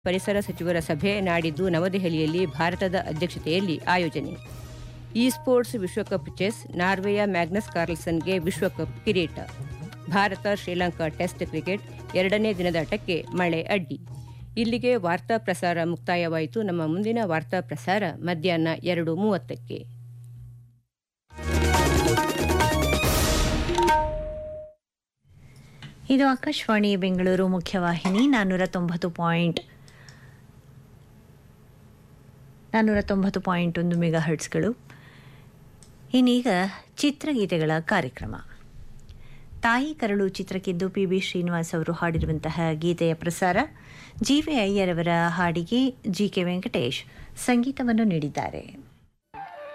ಪರಿಸರ ಸಚಿವರ ಸಭೆ ನಾಡಿದ್ದು ನವದೆಹಲಿಯಲ್ಲಿ ಭಾರತದ ಅಧ್ಯಕ್ಷತೆಯಲ್ಲಿ ಆಯೋಜನೆ ಇ ಸ್ಪೋರ್ಟ್ಸ್ ವಿಶ್ವಕಪ್ ಚೆಸ್ ನಾರ್ವೆಯ ಮ್ಯಾಗ್ನಸ್ ಕಾರ್ಲ್ಸನ್ಗೆ ವಿಶ್ವಕಪ್ ಕಿರೀಟ ಭಾರತ ಶ್ರೀಲಂಕಾ ಟೆಸ್ಟ್ ಕ್ರಿಕೆಟ್ ಎರಡನೇ ದಿನದಾಟಕ್ಕೆ ಮಳೆ ಅಡ್ಡಿ ಇಲ್ಲಿಗೆ ವಾರ್ತಾ ಪ್ರಸಾರ ಮುಕ್ತಾಯವಾಯಿತು ನಮ್ಮ ಮುಂದಿನ ವಾರ್ತಾ ಪ್ರಸಾರ ಮಧ್ಯಾಹ್ನ ಎರಡು ಮೂವತ್ತಕ್ಕೆ ಇದು ಆಕಾಶವಾಣಿ ಬೆಂಗಳೂರು ಮುಖ್ಯವಾಹಿನಿ ನಾನ್ನೂರ ತೊಂಬತ್ತು ಪಾಯಿಂಟ್ ನಾನ್ನೂರ ತೊಂಬತ್ತು ಪಾಯಿಂಟ್ ಒಂದು ಮೆಗಾ ಹರ್ಟ್ಸ್ಗಳು ಇನ್ನೀಗ ಚಿತ್ರಗೀತೆಗಳ ಕಾರ್ಯಕ್ರಮ ತಾಯಿ ಕರಳು ಚಿತ್ರಕ್ಕಿದ್ದು ಪಿ ಬಿ ಶ್ರೀನಿವಾಸ್ ಅವರು ಹಾಡಿರುವಂತಹ ಗೀತೆಯ ಪ್ರಸಾರ ಜಿ ವಿ ಅಯ್ಯರ್ ಅವರ ಹಾಡಿಗೆ ಜಿ ಕೆ ವೆಂಕಟೇಶ್ ಸಂಗೀತವನ್ನು ನೀಡಿದ್ದಾರೆ